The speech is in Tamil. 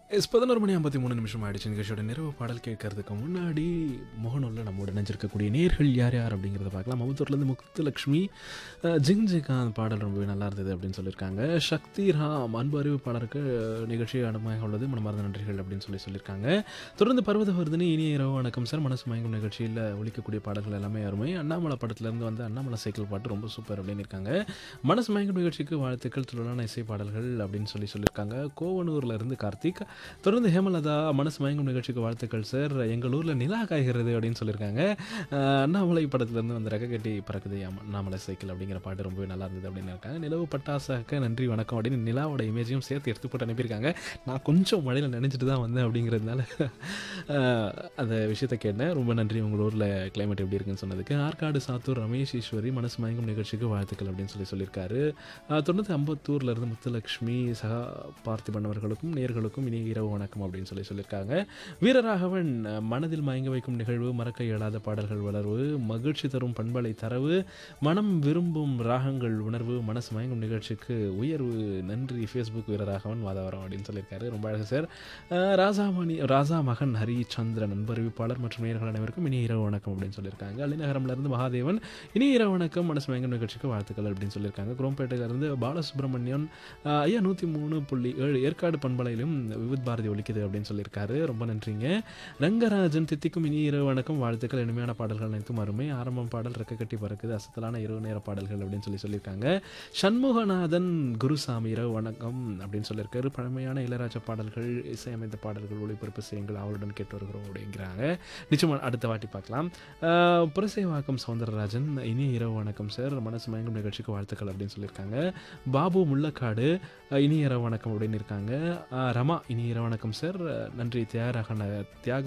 எஸ் பதினோரு மணி ஐம்பத்தி மூணு நிமிஷம் ஆயிடுச்சு நிகழ்ச்சியோட நிறைவு பாடல் கேட்கறதுக்கு முன்னாடி மோகனூரில் நம்மோட நினைஞ்சிருக்கக்கூடிய நேர்கள் யார் யார் அப்படிங்கிறத பார்க்கலாம் மமத்தூர்லேருந்து முத்துலக்ஷ்மி அஹ், ஜிங் ஜிகாந்த் பாடல் ரொம்பவே நல்லா இருந்தது அப்படின்னு சொல்லியிருக்காங்க சக்தி ராம் அன்பு அறிவிப்பாளருக்கு நிகழ்ச்சி அனுமதியாக உள்ளது மனமார்ந்த நன்றிகள் அப்படின்னு சொல்லி சொல்லியிருக்காங்க தொடர்ந்து பர்வத வருதுன்னு இனிய இரவு வணக்கம் சார் மனசு மயங்கும் நிகழ்ச்சியில் ஒழிக்கக்கூடிய பாடல்கள் எல்லாமே அருமை அண்ணாமலை படத்துலேருந்து வந்து அண்ணாமலை சைக்கிள் பாட்டு ரொம்ப சூப்பர் அப்படின்னு இருக்காங்க மனசு மயங்கும் நிகழ்ச்சிக்கு வாழ்த்துக்கள் துள்ளலான இசை பாடல்கள் அப்படின்னு சொல்லி சொல்லியிருக்காங்க கோவனூர்ல இருந்து கார்த்திக் தொடர்ந்து ஹேமலதா மனசு மயங்கும் நிகழ்ச்சிக்கு வாழ்த்துக்கள் சார் எங்கள் ஊரில் நிலா காய்கிறது அப்படின்னு சொல்லியிருக்காங்க அஹ் அண்ணாமலை படத்துலேருந்து வந்து ரக கட்டி பறக்குது அம்ம- அண்ணாமலை சைக்கிள் அப்படிங்கிற பாட்டு ரொம்பவே நல்லா இருந்தது அப்படின்னு இருக்காங்க நிலவு பட்டாசாக்க நன்றி வணக்கம் அப்படின்னு நிலாவோட இமேஜையும் சேர்த்து எடுத்து போட்டு அனுப்பியிருக்காங்க நான் கொஞ்சம் மழையில் நினைச்சிட்டு தான் வந்தேன் அப்படிங்கிறதுனால அஹ், அந்த விஷயத்தை கேட்டேன் ரொம்ப நன்றி உங்கள் ஊரில் கிளைமேட் எப்படி இருக்குன்னு சொன்னதுக்கு ஆற்காடு சாத்தூர் ரமேஷ் ஈஸ்வரி மனசு மயங்கும் நிகழ்ச்சிக்கு வாழ்த்துக்கள் அப்படின்னு சொல்லி சொல்லியிருக்காரு அஹ், தொடர்ந்து அம்பத்தூர்ல இருந்து முத்துலக்ஷ்மி சகா பார்த்திபன் அவர்களுக்கும் நேர்களுக்கும் இனிய இரவு வணக்கம் அப்படின்னு சொல்லி சொல்லியிருக்காங்க வீரராகவன் அஹ், மனதில் மயங்க வைக்கும் நிகழ்வு மறக்க இயலாத பாடல்கள் வளர்வு மகிழ்ச்சி தரும் பண்பலை தரவு மனம் விரும்பும் ராகங்கள் உணர்வு மனசு மயங்கும் நிகழ்ச்சிக்கு உயர்வு நன்றி ஃபேஸ்புக் வீரராகவன் மாதவரம் அப்படின்னு சொல்லியிருக்காரு ரொம்ப அழகு சார் அஹ், ராசாமணி ராசா மகன் ஹரிச்சந்திரன் அன்பறிவிப்பாளர் மற்றும் நேயர்கள் அனைவருக்கும் இனிய இரவு வணக்கம் அப்படின்னு சொல்லியிருக்காங்க அலிநகரம்ல இருந்து மகாதேவன் இனிய இரவு வணக்கம் மனசு மயங்கும் நிகழ்ச்சிக்கு வாழ்த்துக்கள் அப்படின்னு சொல்லியிருக்காங்க குரோம்பேட்டையிலிருந்து பாலசுப்ரமணியன் ஆஹ், ஐயா நூற்றி மூணு புள்ளி ஏழு ஏற்காடு பண்பலையிலும் விவித் பாரதி ஒலிக்குது அப்படின்னு சொல்லியிருக்காரு ரொம்ப நன்றிங்க ரங்கராஜன் தித்திக்கும் இனிய இரவு வணக்கம் வாழ்த்துக்கள் இனிமையான பாடல்கள் அனைத்தும் அருமை ஆரம்பம் பாடல் ரெக்க கட்டி பறக்குது அசத்தலான இரவு நேர பாடல்கள் அப்படின்னு சொல்லி சொல்லியிருக்காங்க சண்முகநாதன் குருசாமி இரவு வணக்கம் அப்படின்னு சொல்லியிருக்காரு பழமையான இளையராஜா பாடல்கள் இசையமைத்த பாடல்கள் ஒளிபரப்பு செய்யுங்கள் அவளுடன் கேட்டு வருகிறோம் அப்படிங்கிறாங்க நிச்சயமா அடுத்த வாட்டி பார்க்கலாம் ஆஹ், புரசைவாக்கம் சவுந்தரராஜன் இனிய இரவு வணக்கம் சார் மனசு மயங்கும் நிகழ்ச்சிக்கு வாழ்த்துக்கள் அப்படின்னு சொல்லியிருக்காங்க பாபு முள்ளக்காடு அஹ், இனிய இரவு வணக்கம் அப்படின்னு இருக்காங்க அஹ், ரமா இனிய இரவு வணக்கம் சார் அஹ், நன்றி தியாக தியாக